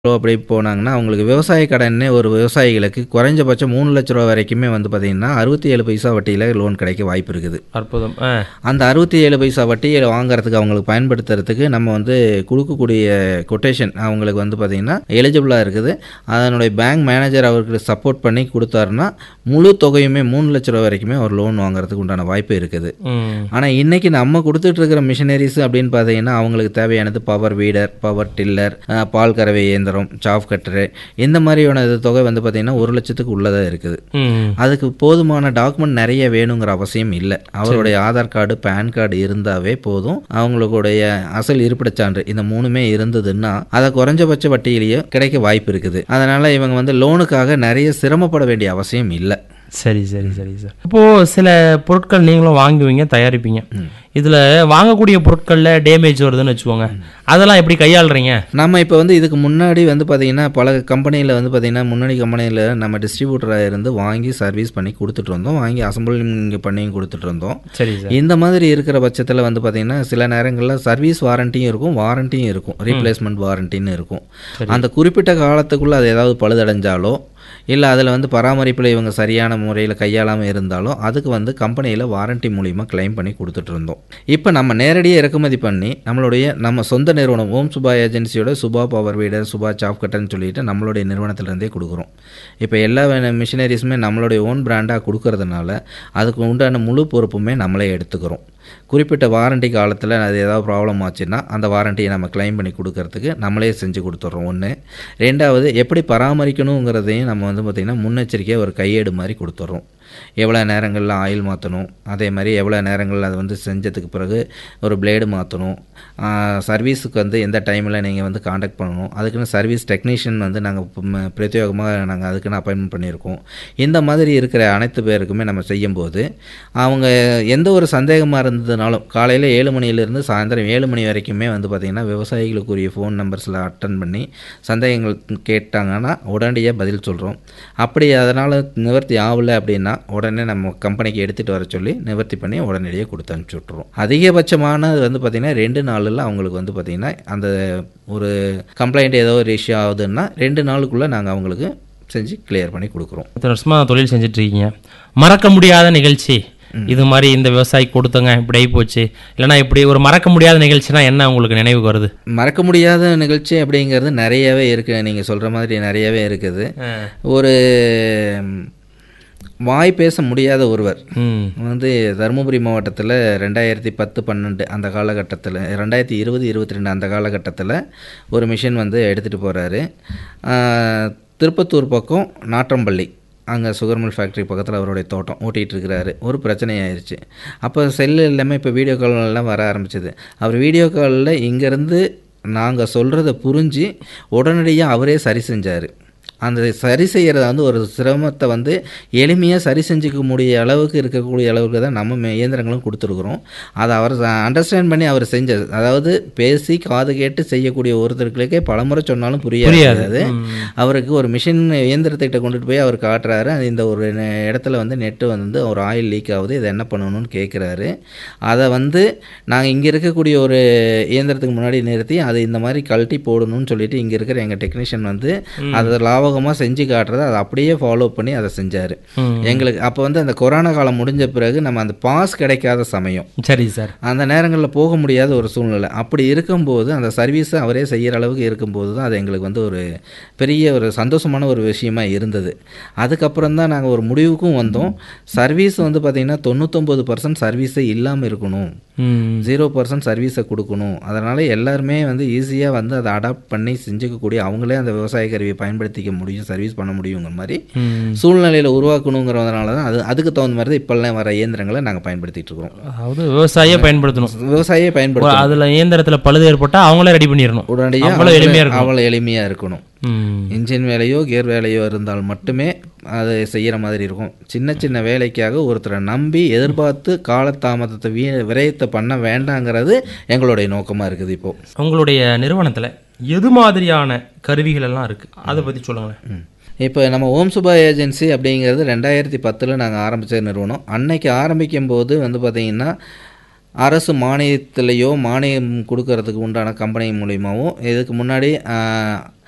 அப்படி போனாங்கன்னா, அவங்களுக்கு விவசாய கடன்னே ஒரு விவசாயிகளுக்கு குறைஞ்சபட்சம் ரூ. 3,00,000 வரைக்குமே வந்து பார்த்தீங்கன்னா, 67 பைசா வட்டியில லோன் கிடைக்க வாய்ப்பு இருக்குது. அற்புதம். ஆ. அந்த 67 பைசா வட்டிய வாங்குறதுக்கு அவங்களுக்கு பயன்படுத்துறதுக்கு நம்ம வந்து குடுக்கக்கூடிய கொட்டேஷன் அவங்களுக்கு வந்து பார்த்தீங்கன்னா, எலிஜிபிளா இருக்குது. அதனுடைய பேங்க் மேனேஜர் அவருக்கு சப்போர்ட் பண்ணி குடுத்தாருன்னா, முழு தொகையுமே ரூ. 3,00,000 வரைக்குமே அவர் லோன் வாங்குறதுக்கு உண்டான வாய்ப்பு இருக்குது. ம். ஆனா, இன்னைக்கு நம்ம குடுத்துட்டு இருக்கிற மிஷினரீஸ் அப்படின்னு பார்த்தீங்கன்னா, அவங்களுக்கு தேவையானது பவர் வீடர், பவர் டில்லர், அ பால் கறவை இயந்திரம், சாஃப் கட்டரு இந்த மாதிரியான இது தொகை வந்து பார்த்தீங்கன்னா, 1,00,000க்கு உள்ள தான் இருக்குது. ம். அதுக்கு போதுமான டாக்குமெண்ட் நெறைய வேணுங்கிற அவசியம் இல்ல. அவருடைய ஆதார் கார்டு, பான் கார்டு இருந்தாவே போதும். அவங்களுடைய அசல் இருப்பிடச் சான்று இந்த 3மே இருந்ததுன்னா, அத குறைஞ்சபட்ச வட்டியிலேயே கிடைக்க வாய்ப்பு இருக்குது. அதனால இவங்க வந்து லோனுக்காக நெறைய சிரமப்பட வேண்டிய அவசியம் இல்ல. சரி, சரி, சரி சார். இப்போ சில பொருட்கள் நீங்களும் வாங்குவீங்க, தயாரிப்பீங்க. இதுல வாங்கக்கூடிய பொருட்கள்ல டேமேஜ் வருதுன்னு வச்சுக்கோங்க. அதெல்லாம் எப்படி கையாளுறீங்க? நம்ம இப்ப வந்து இதுக்கு முன்னாடி வந்து பார்த்தீங்கன்னா, பல கம்பெனியில வந்து பார்த்தீங்கன்னா, முன்னணி கம்பெனியில நம்ம டிஸ்ட்ரிபியூட்டரா இருந்து வாங்கி சர்வீஸ் பண்ணி குடுத்துட்டு இருந்தோம். வாங்கி அசெம்பிளிங் பண்ணியும் குடுத்துட்டு இருந்தோம். சரி சார். இந்த மாதிரி இருக்கிற பட்சத்துல வந்து பார்த்தீங்கன்னா, சில நேரங்கள்ல சர்வீஸ் வாரண்டியும் இருக்கும், வாரண்டியும் இருக்கும். ரீப்ளேஸ்மென்ட் வாரண்டின்னு இருக்கும். அந்த குறிப்பிட்ட காலத்துக்குள்ள அது ஏதாவது பழுதடைஞ்சாலோ, இல்ல அதுல வந்து பராமரிப்புல இவங்க சரியான முறையில கையாளாம இருந்தாலோ, அதுக்கு வந்து கம்பெனியில வாரண்டி மூலியமா கிளைம் பண்ணி குடுத்துட்டு இருந்தோம். இப்ப நம்ம நேரடியா இறக்குமதி பண்ணி, நம்மளுடைய நம்ம சொந்த நிறுவனம் ஓம் சுபா ஏஜென்சியோட Suba power weeder, Suba chaff கட்டர்ன்னு சொல்லிட்டு நம்மளுடைய நிறுவனத்துல இருந்தே குடுக்குறோம். இப்ப எல்லா மிஷினரீஸுமே நம்மளுடைய ஓன் பிராண்டா குடுக்கறதுனால, அதுக்கு உண்டான முழு பொறுப்புமே நம்மளே எடுத்துக்கிறோம். குறிப்பிட்ட வாரண்டி காலத்துல அது ஏதாவது ப்ராப்ளம் ஆச்சுன்னா, அந்த வாரண்டிய நம்ம கிளைம் பண்ணி குடுக்கறதுக்கு நம்மளே செஞ்சு குடுத்துடுறோம் 1. 2வது எப்படி பராமரிக்கணுங்கிறதையும் நம்ம வந்து பார்த்தீங்கன்னா, முன்னெச்சரிக்கையா ஒரு கையேடு மாரி குடுத்துடுறோம். எவ்வளோ நேரங்கள்ல ஆயில் மாத்தணும், அதே மாரி எவ்வளோ நேரங்கள்ல அத வந்து செஞ்சதுக்கு பிறகு ஒரு பிளேடு மாத்தணும், ஆ சர்வீஸுக்கு வந்து எந்த டைம்ல நீங்க வந்து கான்டாக்ட் பண்ணணும். அதுக்குன்னு சர்வீஸ் டெக்னீஷியன் வந்து நாங்க ம் பிரத்யேகமா நாங்க அதுக்குன்னு அப்பாயின்ட்மென்ட் பண்ணியிருக்கோம். இந்த மாதிரி இருக்கிற அனைத்து பேருக்குமே நம்ம செய்யும்போது, அவங்க எந்த ஒரு சந்தேகமா இருந்ததுனாலும், காலையில 7 மணியிலிருந்து சாயந்தரம் 7 மணி வரைக்குமே வந்து பார்த்தீங்கன்னா, விவசாயிகளுக்குரிய ஃபோன் நம்பர்ஸ்ல அட்டெண்ட் பண்ணி சந்தேகங்கள் கேட்டாங்கன்னா, உடனடியா பதில் சொல்றோம். அப்படி அதனால நிவர்த்தி ஆவல அப்படின்னா, உடனே நம்ம கம்பெனிக்கு எடுத்துட்டு வர சொல்லி நிவர்த்தி பண்ணி உடனடியா குடுத்து அனுப்பிச்சு விட்டுருவோம். அதிகபட்சமானது வந்து பார்த்தீங்கன்னா, 2 நாள்ல அவங்களுக்கு வந்து பார்த்தீங்கன்னா, அந்த ஒரு கம்ப்ளைண்ட் ஏதோ ஒரு இஷ்யூ ஆகுதுன்னா, 2 நாளுக்குள்ள நாங்க அவங்களுக்கு செஞ்சு கிளியர் பண்ணி குடுக்குறோம். இத்தனை வருஷமா தொழில் செஞ்சுட்டு இருக்கீங்க. மறக்க முடியாத நிகழ்ச்சி. இது மாதிரி இந்த விவசாயிக்கு கொடுத்தங்க இப்படி ஆகி போச்சு. இல்லைன்னா இப்படி ஒரு மறக்க முடியாத நிகழ்ச்சினா என்ன உங்களுக்கு நினைவுக்கு வருது? மறக்க முடியாத நிகழ்ச்சி அப்படிங்கிறது நெறையவே இருக்கு. நீங்க சொல்ற மாதிரி நெறையவே இருக்குது. ஆ. ஒரு வாய் பேச முடியாத ஒருவர் ம். வந்து தருமபுரி மாவட்டத்துல 2010, 12 அந்த காலகட்டத்துல 2020, 22 அந்த காலகட்டத்துல ஒரு மிஷின் வந்து எடுத்துட்டு போறாரு. ஆ திருப்பத்தூர் பக்கம் நாட்றம்பள்ளி அங்க சுகர் மில் ஃபேக்டரி பக்கத்துல அவருடைய தோட்டம் ஓட்டிட்டு இருக்கிறாரு. ஒரு பிரச்சனை ஆயிருச்சு. அப்ப செல் எல்லாமே இப்ப வீடியோ கால் எல்லாம் வர ஆரம்பிச்சது. அவர் வீடியோ கால்ல இங்கேருந்து நாங்க சொல்றத புரிஞ்சு, உடனடியா அவரே சரி செஞ்சாரு. அந்த சரி செய்யறத வந்து ஒரு சிரமத்த வந்து எளிமையா சரி செஞ்சுக்க முடிய அளவுக்கு இருக்கக்கூடிய அளவுக்கு தான் நம்ம மே இயந்திரங்களும் குடுத்துருக்குறோம். அத அவர் அண்டர்ஸ்டாண்ட் பண்ணி அவர் செஞ்சது. அதாவது பேசி காது கேட்டு செய்யக்கூடிய ஒருத்தருக்களுக்கே பலமுறை சொன்னாலும் புரியாது புரியாது. அது. ம். அவருக்கு ஒரு மிஷின் இயந்திரத்துக்கிட்ட கொண்டுட்டு போய் அவர் காட்டுறாரு. இந்த ஒரு நெ இடத்துல வந்து நெட்டு வந்து ஒரு ஆயில் லீக் ஆகுது. இத என்ன பண்ணணும்னு கேட்குறாரு. அத வந்து நாங்க இங்க இருக்கக்கூடிய ஒரு இயந்திரத்துக்கு முன்னாடி நிறுத்தி, அத இந்த மாரி கழட்டி போடணும்னு சொல்லிட்டு இங்க இருக்கிற எங்க டெக்னீஷியன் வந்து அத லாவகமா செஞ்சு காட்டுறத அத அப்படியே ஃபாலோ பண்ணி அத செஞ்சாரு. ம். எங்களுக்கு அப்ப வந்து அந்த கொரோனா காலம் முடிஞ்ச பிறகு நம்ம அந்த பாஸ் கிடைக்காத சமயம். சரி சார். அந்த நேரங்கள்ல போக முடியாத ஒரு சூழ்நிலை. அப்படி இருக்கும்போது அந்த சர்வீஸ அவரே செய்யற அளவுக்கு இருக்கும்போது தான் அது எங்களுக்கு வந்து ஒரு பெரிய ஒரு சந்தோஷமான ஒரு விஷயமா இருந்தது. அதுக்கப்புறம் தான் நாங்க ஒரு முடிவுக்கும் வந்தோம். சர்வீஸ் வந்து பார்த்தீங்கன்னா, 99% சர்வீஸே இல்லாம இருக்கணும். ம். 0% சர்வீஸ குடுக்கணும். அதனால எல்லாருமே வந்து ஈஸியா வந்து அத அடாப்ட் பண்ணி செஞ்சுக்கக்கூடிய அவங்களே அந்த விவசாய கருவிய பயன்படுத்திக்க முடியும், சர்வீஸ் பண்ண முடியுங்கிற மாரி ம். சூழ்நிலையில உருவாக்கணுங்கிறதுனால தான் அது அதுக்கு தகுந்த மாரி தான் இப்பல்லாம் வர இயந்திரங்கள நாங்க பயன்படுத்திட்டு இருக்கிறோம். அதாவது விவசாயியே பயன்படுத்தணும். விவசாயியே பயன்படுத்தணும். அதுல இயந்திரத்துல பழுது ஏற்பட்டா அவங்களே ரெடி பண்ணிடணும். உடனடியா அவ்வளவு அவங்களே- எளிமையா இருக்கணும். அவ்வளவு எளிமையா இருக்கணும். ம். இன்ஜின் வேலையோ, கியர் வேலையோ இருந்தால் மட்டுமே அதை செய்யற மாதிரி இருக்கும். சின்ன சின்ன வேலைக்காக ஒருத்தரை நம்பி எதிர்பார்த்து காலதாமதத்தை வீ விரயத்தை பண்ண வேண்டாங்கிறது எங்களுடைய நோக்கமா இருக்குது இப்போ. உங்களுடைய நிறுவனத்துல எது மாதிரியான கருவிகள் எல்லாம் இருக்கு? அத பத்தி சொல்லுங்களேன். ம். இப்போ நம்ம ஓம் சுபா ஏஜென்சி அப்படிங்கிறது 2010ல நாங்க ஆரம்பிச்ச நிறுவனம். அன்னைக்கு ஆரம்பிக்கும்போது வந்து பார்த்தீங்கன்னா, அரசு மானியத்திலயோ, மானியம் குடுக்கறதுக்கு உண்டான கம்பெனி மூலியமாவும், இதுக்கு முன்னாடி ஆ